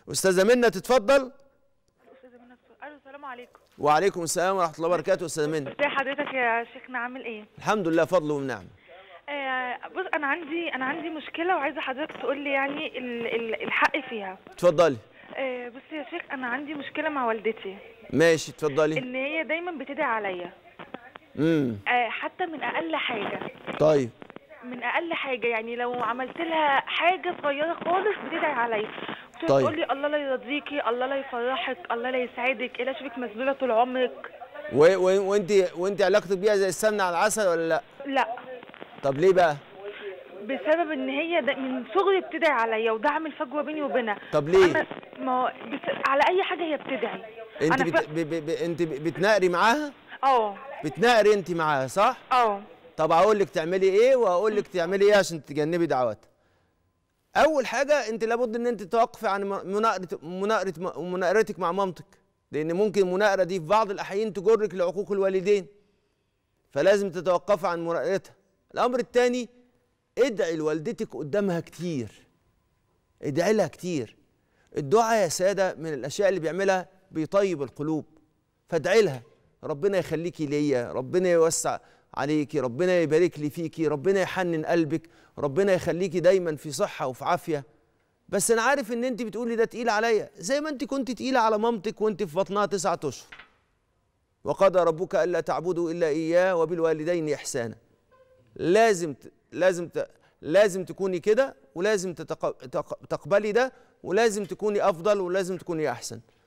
استاذه منى تتفضل استاذه منى الو السلام عليكم وعليكم السلام ورحمه الله وبركاته استاذه منى ازي حضرتك يا شيخنا عامل ايه الحمد لله فضل ونعم آه بص انا عندي انا عندي مشكله وعايزه حضرتك تقول لي يعني ال ال الحق فيها اتفضلي آه بص يا شيخ انا عندي مشكله مع والدتي ماشي اتفضلي ان هي دايما بتدعي عليا امم آه حتى من اقل حاجه طيب من اقل حاجه يعني لو عملت لها حاجه صغيره خالص بتدعي عليا طيب. تقول لي الله لا يرضيكي الله لا يفرحك الله لا يسعدك الا اشوفك مسدوده طول عمرك و... و... وانت وانت علاقتك بيها زي السمنه على العسل ولا لا لا طب ليه بقى بسبب ان هي دا من صغري بتدعي عليا وده عامل فجوه بيني وبينها طب ليه؟ أنا ما هو بس على اي حاجه هي بتدعي انت أنا بت... ف- ب... ب... ب... انت ب... بتناقري معاها اه بتناقري انت معاها صح اه طب هقول لك تعملي ايه وهقول لك تعملي ايه عشان تتجنبي دعواتها اول حاجه انت لابد ان انت توقفي عن م- مناقره مناقره مناقرتك مع مامتك لان ممكن المناقره دي في بعض الاحيان تجرك لعقوق الوالدين فلازم تتوقفي عن مناقرتها الامر الثاني ادعي لوالدتك قدامها كتير ادعي لها كتير الدعاء يا ساده من الاشياء اللي بيعملها بيطيب القلوب فادعي لها ربنا يخليكي ليا ربنا يوسع عليكي ربنا يبارك لي فيكي ربنا يحنن قلبك ربنا يخليكي دايما في صحه وفي عافيه بس انا عارف ان انت بتقولي ده تقيل عليا زي ما انت كنت تقيله على مامتك وانت في بطنها تسعة اشهر وقضى ربك الا تعبدوا الا اياه وبالوالدين احسانا لازم ت... لازم ت... لازم تكوني كده ولازم تتق... تق... تقبلي ده ولازم تكوني افضل ولازم تكوني احسن